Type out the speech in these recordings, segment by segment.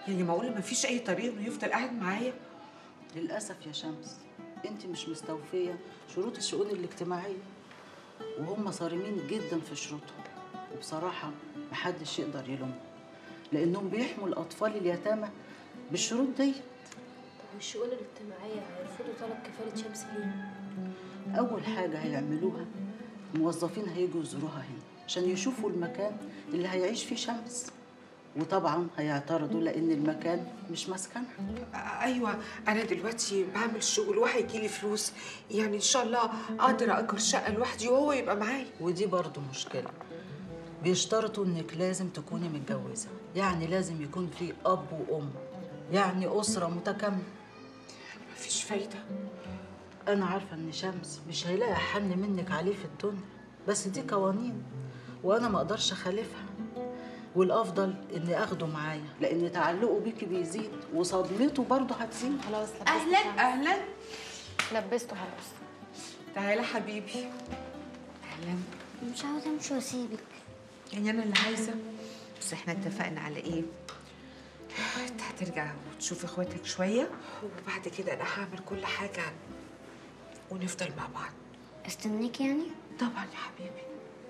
يعني معقول ما فيش اي طريقه انه يفضل قاعد معايا للأسف يا شمس أنت مش مستوفية شروط الشؤون الاجتماعية وهم صارمين جدا في شروطهم وبصراحة محدش يقدر يلومهم لأنهم بيحموا الأطفال اليتامى بالشروط دي طب والشؤون الاجتماعية هيرفضوا طلب كفالة شمس ليه؟ أول حاجة هيعملوها موظفين هيجوا يزوروها هنا عشان يشوفوا المكان اللي هيعيش فيه شمس وطبعا هيعترضوا لأن المكان مش مسكنها ايوه انا دلوقتي بعمل شغل وهيجي لي فلوس يعني ان شاء الله اقدر اجر شقه لوحدي وهو يبقى معايا ودي برضو مشكلة بيشترطوا انك لازم تكوني متجوزة يعني لازم يكون في اب وام يعني اسرة متكاملة مفيش فايده انا عارفة ان شمس مش هيلاقي حن منك عليه في الدنيا بس دي قوانين وانا ما اقدرش اخالفها والافضل اني اخده معايا لان تعلقه بيكي بيزيد وصدمته برضه هتزيد خلاص لبسته اهلا خلاص. اهلا لبسته خلاص تعالى حبيبي اهلا مش عاوزة امشي واسيبك يعني انا اللي عايزه بس احنا اتفقنا على ايه انت هترجع وتشوف اخواتك شويه وبعد كده انا هعمل كل حاجه ونفضل مع بعض استنيك يعني طبعا يا حبيبي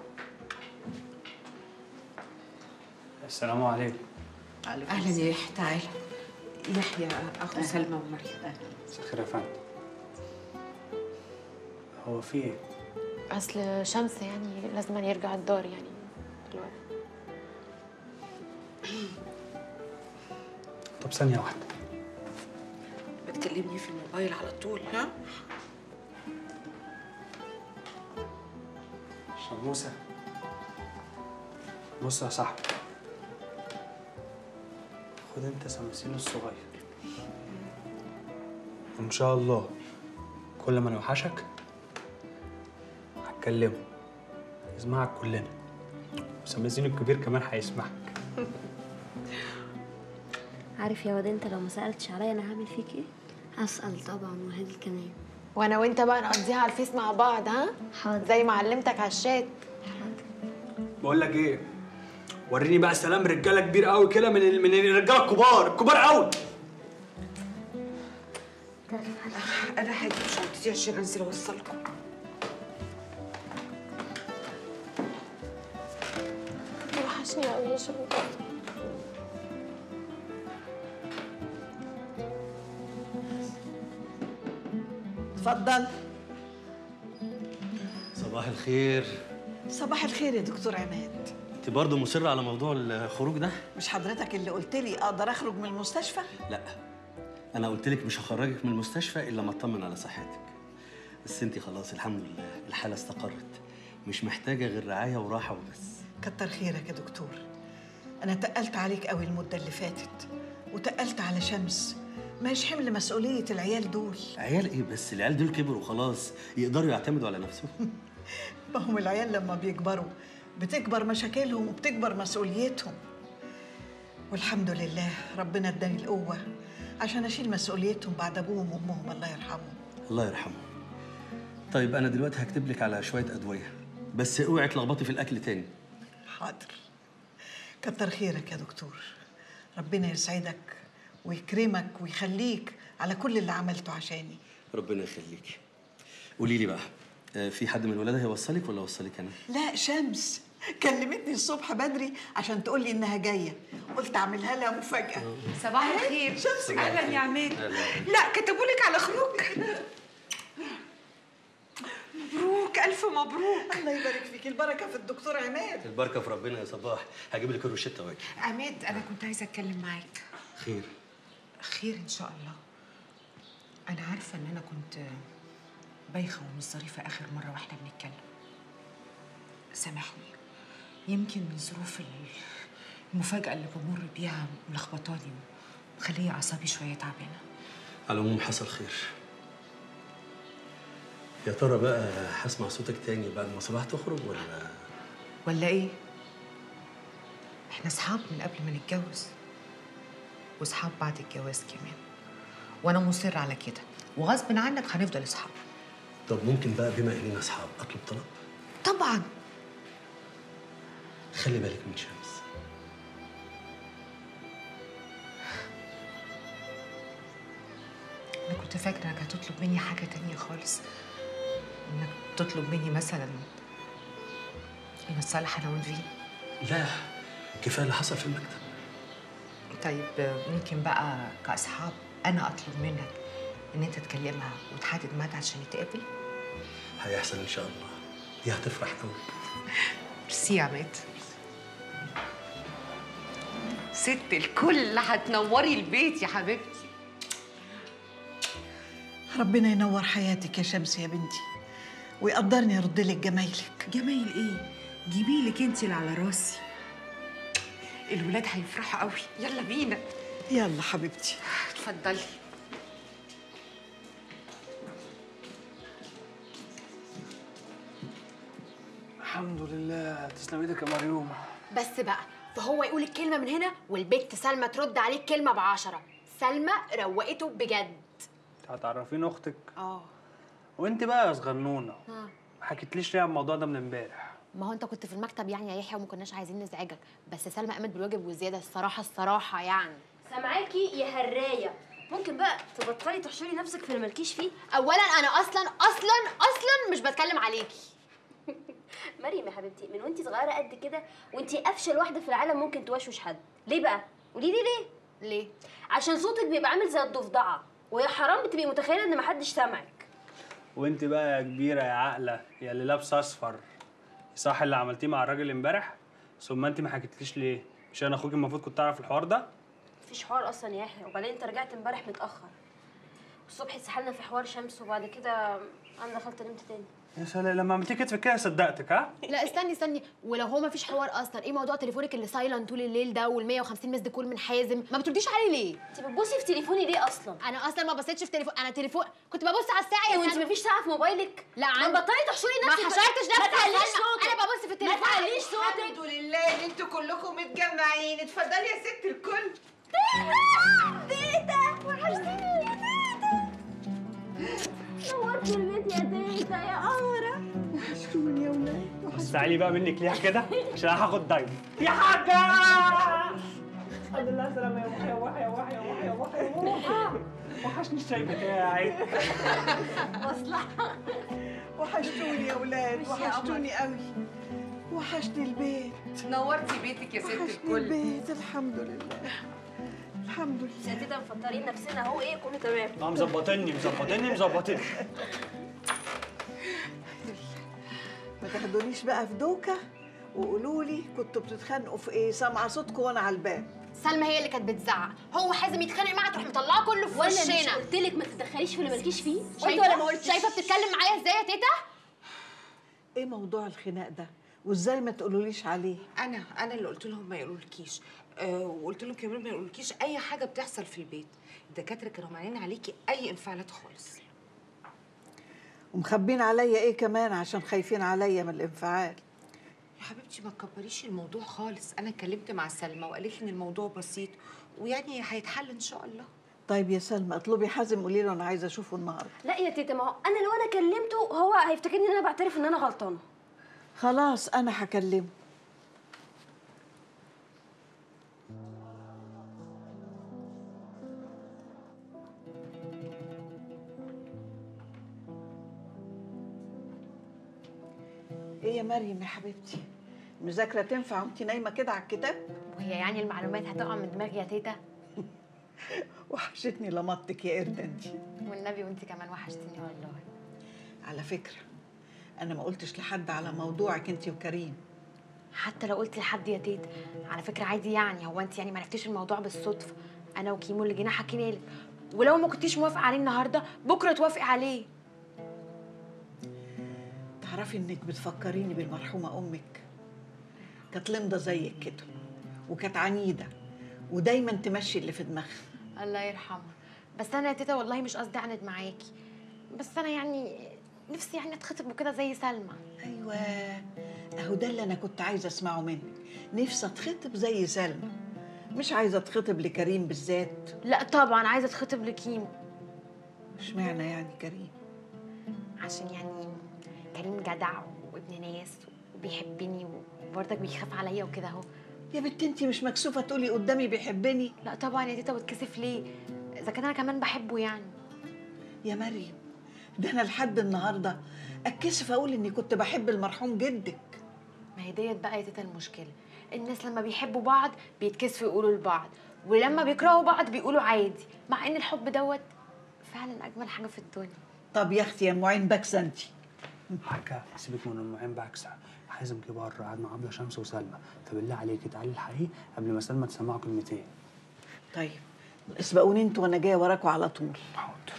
السلام عليكم اهلا يا يحيى تعالى يحيى اخو سلمى ومريم مساء الخير يا فندم هو في ايه؟ اصل شمس يعني لازم يرجع الدار يعني دلوقتي طب ثانية واحدة بتكلمني في الموبايل على طول ها شموسة بص يا صاحبي خد انت سمسين الصغير وان شاء الله كل ما نوحشك هتكلمه يسمعك كلنا وسمسين الكبير كمان هيسمعك عارف يا واد انت لو ما سألتش عليا انا هعمل فيك ايه هسأل طبعا وهاجي كمان وانا وانت بقى نقضيها على الفيس مع بعض ها حاضر زي ما علمتك على الشات بقول لك ايه وريني بقى سلام رجاله كبير قوي كده من ال- من الرجاله الكبار الكبار قوي انا هجيب شنطتي عشان انزل اوصلكم وحشني قوي يا شمس اتفضل صباح الخير صباح الخير يا دكتور عماد انت برضه مصرة على موضوع الخروج ده مش حضرتك اللي قلت لي اقدر اخرج من المستشفى لا انا قلت لك مش هخرجك من المستشفى الا ما اطمن على صحتك بس انت خلاص الحمد لله الحاله استقرت مش محتاجه غير رعايه وراحه وبس كتر خيرك يا دكتور انا تقلت عليك قوي المده اللي فاتت وتقلت على شمس مش حمل مسؤوليه العيال دول عيال ايه بس العيال دول كبروا خلاص يقدروا يعتمدوا على نفسهم ما هم العيال لما بيكبروا بتكبر مشاكلهم وبتكبر مسؤوليتهم والحمد لله ربنا اداني القوه عشان اشيل مسؤوليتهم بعد ابوهم وامهم الله يرحمهم الله يرحمه طيب انا دلوقتي هكتب لك على شويه ادويه بس اوعي تلخبطي في الاكل تاني حاضر كتر خيرك يا دكتور ربنا يسعدك ويكرمك ويخليك على كل اللي عملته عشاني ربنا يخليكي قولي لي بقى آه، في حد من الولاد هيوصلك ولا اوصلك انا لا شمس كلمتني الصبح بدري عشان تقول لي انها جايه قلت اعملها لها مفاجاه صباح الخير شمس اهلا يا عماد لا كتبوا لك على خروج مبروك الف مبروك الله يبارك فيك البركه في الدكتور عماد البركه في ربنا يا صباح هجيب لك الروشته واجي عماد انا كنت عايزه اتكلم معاك خير خير ان شاء الله انا عارفه ان انا كنت بايخه ومش ظريفه اخر مره واحنا بنتكلم سامحني يمكن من ظروف ال- المفاجاه اللي بمر بيها ملخبطاني ومخليه اعصابي شويه تعبانه على العموم حصل خير يا ترى بقى هسمع صوتك تاني بعد ما صباح تخرج ولا ولا ايه احنا اصحاب من قبل ما نتجوز واصحاب بعد الجواز كمان وانا مصر على كده وغصب عنك هنفضل اصحاب طب ممكن بقى بما اننا اصحاب اطلب طلب طبعا خلي بالك من شمس كنت فاكرة انك هتطلب مني حاجة تانية خالص انك تطلب مني مثلا نتصالح انا ونفين لا كفايه اللي حصل في المكتب طيب ممكن بقى كأصحاب أنا أطلب منك إن أنت تكلمها وتحدد ميعاد عشان نتقابل؟ هيحصل ان شاء الله دي هتفرح قوي ميرسي يا عماد ست الكل هتنوري البيت يا حبيبتي ربنا ينور حياتك يا شمس يا بنتي ويقدرني يرد لك جمايلك جمايل إيه؟ جميلك أنت اللي على راسي الولاد هيفرحوا قوي يلا بينا يلا حبيبتي اتفضلي الحمد لله تسلم ايدك يا مريوم بس بقى فهو يقول الكلمه من هنا والبت سلمى ترد عليك كلمه بعشرة سلمى روقته بجد هتعرفين اختك اه وانت بقى يا صغنونه ها. ما حكيتليش ليه عن الموضوع ده من امبارح ما هو انت كنت في المكتب يعني يا يحيى وما كناش عايزين نزعجك بس سلمى قامت بالواجب والزياده الصراحه الصراحه يعني سامعاكي يا هرايه ممكن بقى تبطلي تحشري نفسك في اللي مالكيش فيه اولا انا اصلا اصلا اصلا مش بتكلم عليكي مريم يا حبيبتي من وانت صغيره قد كده وانت افشل واحده في العالم ممكن توشوش حد ليه بقى قولي لي ليه ليه عشان صوتك بيبقى عامل زي الضفدعه ويا حرام بتبقي متخيله ان محدش سامعك وانت بقى يا كبيره يا عاقله يا اللي لابسه اصفر صح اللي عملتيه مع الراجل امبارح ثم انت ما حكيتليش ليه مش انا اخوك المفروض كنت تعرف الحوار ده مفيش حوار اصلا يا يحيى وبعدين انت رجعت امبارح متاخر الصبح اتسحلنا في حوار شمس وبعد كده انا دخلت نمت تاني يا سلام لما عملتي كتف كده صدقتك ها لا استني استني ولو هو ما فيش حوار اصلا ايه موضوع تليفونك اللي سايلنت طول الليل ده وال 150 مسد كول من حازم ما بترديش عليه ليه انت بتبصي في تليفوني ليه اصلا انا اصلا ما بصيتش في تليفون انا تليفون كنت ببص على الساعه يا وانت سلمى. مفيش ساعه في موبايلك لا ما عندي بطلي تحشري ما نفسك حشرتش نفسي ما يا تعليش سلمى. صوتك انا ببص في التليفون ما تعليش صوتك الحمد لله ان انتوا كلكم متجمعين اتفضلي يا ست الكل تيتا وحشتيني يا تيتا نورت البيت يا تيتا يا قمرة وحشتوني يا ولاد بس تعالي بقى منك ليها كده عشان انا هاخد دايم يا حاجه الحمد لله سلامة يا وحي يا وحي يا وحي يا وحي يا وحي يا وحي وحشني الشاي بتاعي وحشتوني يا ولاد وحشتوني قوي وحشني البيت نورتي بيتك يا ست وحشني الكل البيت الحمد لله الحمد لله يا تيتا مفطرين نفسنا اهو ايه كله تمام اه مظبطني مظبطني مظبطني ما تاخدونيش بقى في دوكه وقولوا لي كنتوا بتتخانقوا في ايه سامعه صوتكم وانا على الباب سلمى هي اللي كانت بتزعق هو حازم يتخانق معاها تروح مطلعه كله في وانا مش وشنا قلت لك ما تتدخليش في اللي مالكيش فيه قلت شايفه ولا ما قلتش شايفه بتتكلم معايا ازاي يا تيتا ايه موضوع الخناق ده وازاي ما تقولوليش عليه انا انا اللي قلت لهم ما يقولولكيش أه وقلت لهم كمان ما يقولولكيش اي حاجه بتحصل في البيت الدكاتره كانوا مانعين عليكي اي انفعالات خالص ومخبين عليا ايه كمان عشان خايفين عليا من الانفعال يا حبيبتي ما تكبريش الموضوع خالص انا اتكلمت مع سلمى وقالت لي ان الموضوع بسيط ويعني هيتحل ان شاء الله طيب يا سلمى اطلبي حازم قولي له انا عايزه اشوفه النهارده لا يا تيتا ما هو انا لو انا كلمته هو هيفتكرني ان انا بعترف ان انا غلطانه خلاص انا هكلمه ايه يا مريم يا حبيبتي المذاكره تنفع وانت نايمه كده على الكتاب وهي يعني المعلومات هتقع من دماغي يا تيتا وحشتني لمطك يا قرده انت والنبي وانت كمان وحشتيني والله على فكره انا ما قلتش لحد على موضوعك انت وكريم حتى لو قلت لحد يا تيتا على فكره عادي يعني هو انت يعني ما عرفتيش الموضوع بالصدفه انا وكيمو اللي جينا حكينا لك ولو ما كنتيش موافقه عليه النهارده بكره توافقي عليه تعرفي انك بتفكريني بالمرحومه امك كانت لمضه زيك كده وكانت عنيده ودايما تمشي اللي في دماغها الله يرحمها بس انا يا تيتا والله مش قصدي اعند معاكي بس انا يعني نفسي يعني اتخطب وكده زي سلمى ايوه اهو ده اللي انا كنت عايزه اسمعه منك نفسي اتخطب زي سلمى مش عايزه اتخطب لكريم بالذات لا طبعا عايزه اتخطب لكيمو اشمعنى يعني كريم عشان يعني كريم جدع وابن ناس وبيحبني وبرضك بيخاف عليا وكده اهو يا بنت انت مش مكسوفه تقولي قدامي بيحبني لا طبعا يا تيتا بتكسف ليه اذا كان انا كمان بحبه يعني يا مريم ده انا لحد النهارده اتكسف اقول اني كنت بحب المرحوم جدك ما هي ديت بقى يا تيتا المشكله الناس لما بيحبوا بعض بيتكسفوا يقولوا لبعض ولما بيكرهوا بعض بيقولوا عادي مع ان الحب دوت فعلا اجمل حاجه في الدنيا طب يا اختي يا معين باكسه انت حكا سيبك من المعين بعكسة حازم جه بره قعد مع ابله شمس وسلمى فبالله عليكي تعالي الحقيقي قبل ما سلمى تسمعه كلمتين طيب اسبقوني انتوا وانا جايه وراكوا على طول حاضر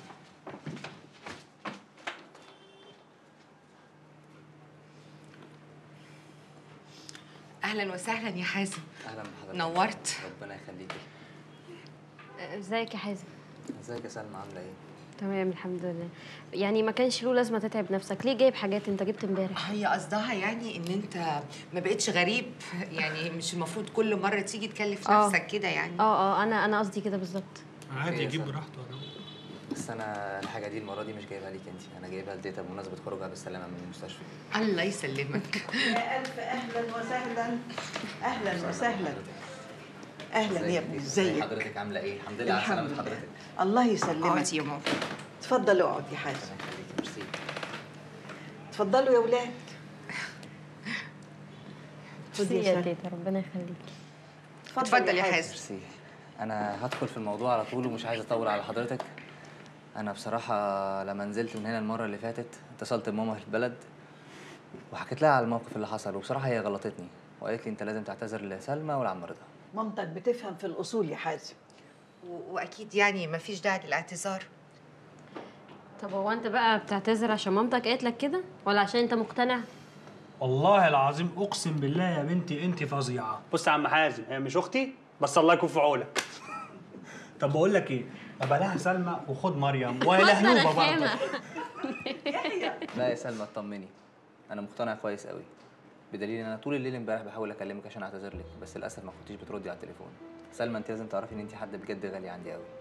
اهلا وسهلا يا حازم اهلا بحضرتك نورت ربنا يخليكي ازيك يا حازم ازيك يا سلمى عامله ايه تمام الحمد لله يعني ما كانش له لازمه تتعب نفسك ليه جايب حاجات انت جبت امبارح هي قصدها يعني ان انت ما بقتش غريب يعني مش المفروض كل مره تيجي تكلف آه. نفسك كده يعني اه اه انا انا قصدي كده بالظبط عادي إيه يا يجيب سلمى؟ براحته يا جماعة. بس انا الحاجه دي المره دي مش جايبها ليك انت انا جايبها لتيتا بمناسبه خروجها بالسلامه من المستشفى الله يسلمك يا الف اهلا وسهلا اهلا وسهلا اهلا يا ابني ازيك حضرتك عامله ايه الحمد لله على الحمد سلامه لله حضرتك الله يسلمك اقعدي يا ماما اتفضل اقعد يا حازم ربنا يخليكي ميرسي اتفضلوا يا ولاد خدي يا يا سلمى. تيتا ربنا يخليكي اتفضل يا حازم ميرسي انا هدخل في الموضوع على طول ومش عايز اطول على حضرتك انا بصراحه لما نزلت من هنا المره اللي فاتت اتصلت بماما في البلد وحكيت لها على الموقف اللي حصل وبصراحه هي غلطتني وقالت لي انت لازم تعتذر لسلمى ولعم رضا مامتك بتفهم في الاصول يا حازم و- واكيد يعني ما فيش داعي للاعتذار طب هو انت بقى بتعتذر عشان مامتك قالت لك كده ولا عشان انت مقتنع والله العظيم اقسم بالله يا بنتي انت فظيعه بص يا عم حازم هي مش اختي بس الله يكون في عونك طب بقول لك ايه ما بلاها سلمى وخد مريم وهي هنوبه برضه لا يا سلمى اطمني انا مقتنع كويس قوي بدليل ان انا طول الليل امبارح بحاول اكلمك عشان اعتذر لك بس للاسف ما كنتيش بتردي على التليفون سلمى انت لازم تعرفي ان انت حد بجد غالي عندي قوي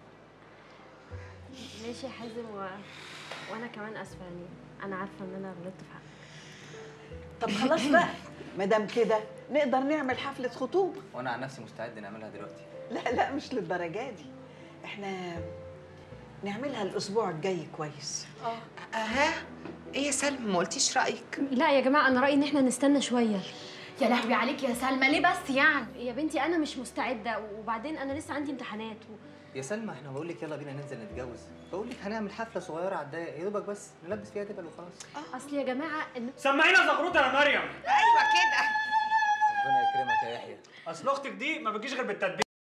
ماشي يا حازم و... وانا كمان اسفه يعني انا عارفه ان انا غلطت في حقك طب خلاص بقى ما دام كده نقدر نعمل حفله خطوبه وانا عن نفسي مستعد نعملها دلوقتي لا لا مش للدرجه دي احنا نعملها الاسبوع الجاي كويس اها ايه يا سلمى ما قلتيش رايك لا يا جماعه انا رايي ان احنا نستنى شويه يا لهوي عليك يا سلمى ليه بس يعني يا بنتي انا مش مستعده وبعدين انا لسه عندي امتحانات و... يا سلمى احنا بقول لك يلا بينا ننزل نتجوز بقول لك هنعمل حفله صغيره على الضيق يا دوبك بس نلبس فيها دبل وخلاص اصل يا جماعه إن... سمعينا زغروطه يا مريم ايوه كده ربنا يكرمك يا يحيى اصل اختك دي ما بتجيش غير بالتدبير